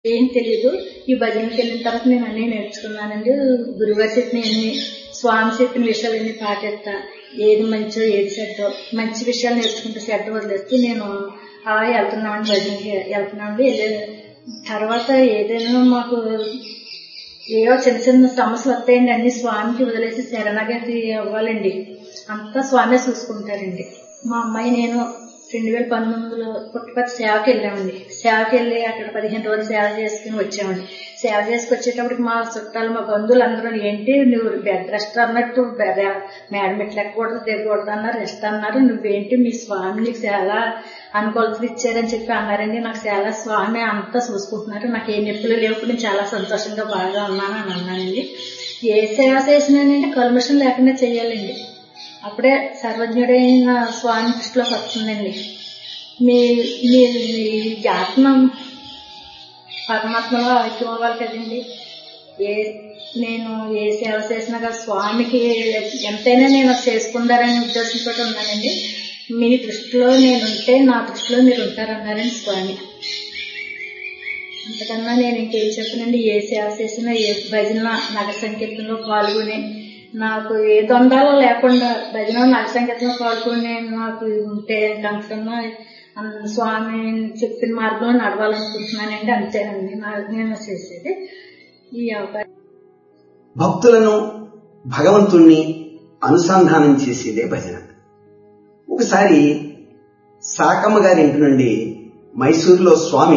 ఏం తెలియదు ఈ భజనకి వెళ్ళిన తర్వాత నేను అన్నీ నేర్చుకున్నానండి గురుగారు చెప్పిన అన్ని స్వామి చెప్పిన విషయాలన్నీ పాటిస్తా ఏది మంచో ఏది చెడ్డో మంచి విషయాలు నేర్చుకుంటే చెడ్డ వదిలేస్తే నేను అలా వెళ్తున్నామండి భజనకి వెళ్తున్నామండి వెళ్ళే తర్వాత ఏదైనా మాకు ఏవో చిన్న చిన్న సమస్యలు వస్తాయండి అన్ని స్వామికి వదిలేసి శరణాగతి అవ్వాలండి అంతా స్వామి చూసుకుంటారండి మా అమ్మాయి నేను రెండు వేల పంతొమ్మిదిలో పుట్టపర్తి సేవకి వెళ్ళామండి సేవకి వెళ్ళి అక్కడ పదిహేను రోజులు సేవ చేసుకుని వచ్చామండి సేవ చేసుకు వచ్చేటప్పటికి మా చుట్టాలు మా బంధువులు అందరూ ఏంటి నువ్వు బెడ్ రెస్ట్ అన్నట్టు బెడ్ మేడం ఎట్లా ఎక్కకూడదు దిగకూడదు అన్నారు రెస్ట్ అన్నారు నువ్వేంటి మీ స్వామి నీకు చాలా అనుకూలతలు ఇచ్చారని చెప్పి అన్నారండి నాకు చాలా స్వామి అంతా చూసుకుంటున్నారు నాకు ఏ నొప్పులు లేవు నేను చాలా సంతోషంగా బాగా ఉన్నాను అని అన్నానండి ఏ సేవ చేసినానంటే కల్మషం లేకుండా చేయాలండి అప్పుడే సర్వజ్ఞుడైన స్వామి దృష్టిలోకి వస్తుందండి మీ మీ మీ ఆత్మ పరమాత్మలో ఐక్యం అవ్వాలి కదండి ఏ నేను ఏ సేవ చేసినా కదా స్వామికి ఎంతైనా నేను చేసుకుంటారనే ఉద్దేశంతో ఉన్నానండి మీ దృష్టిలో నేను ఉంటే నా దృష్టిలో మీరు ఉంటారన్నారండి స్వామి అంతకన్నా నేను ఇంకేం చెప్పనండి ఏ సేవ చేసినా ఏ భజన నగర సంకీర్తనలో పాల్గొని నాకు ఏ దొండాలో లేకుండా భజన నగర సంకీర్తనలో పాల్గొని నాకు ఉంటే కనుకన్నా స్వామి చెప్పిన మార్గంలో నడవాలనుకుంటున్నానండి అంతేనండి నా- నేను చేసేది ఈ అవకాశం భక్తులను భగవంతుణ్ణి అనుసంధానం చేసేదే భజన ఒకసారి సాకమ్మ గారి ఇంటి నుండి మైసూరులో స్వామి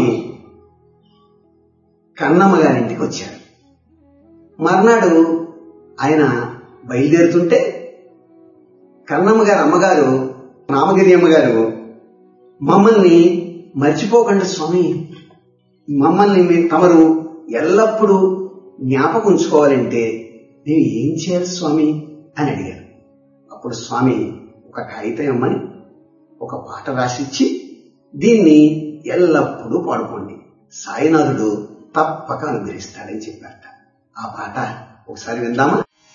కన్నమ్మ గారింటికి వచ్చారు మర్నాడు ఆయన బయలుదేరుతుంటే కన్నమ్మ గారు అమ్మగారు రామగిరి అమ్మగారు మమ్మల్ని మర్చిపోకండి స్వామి మమ్మల్ని మీరు తమరు ఎల్లప్పుడూ జ్ఞాపకం ఉంచుకోవాలంటే నేను ఏం చేయాలి స్వామి అని అడిగారు అప్పుడు స్వామి ఒక కాగితం ఇమ్మని ఒక పాట రాసిచ్చి దీన్ని ఎల్లప్పుడూ పాడుకోండి సాయినాథుడు తప్పక అనుగ్రహిస్తాడని చెప్పారట ఆ పాట ఒకసారి విందామా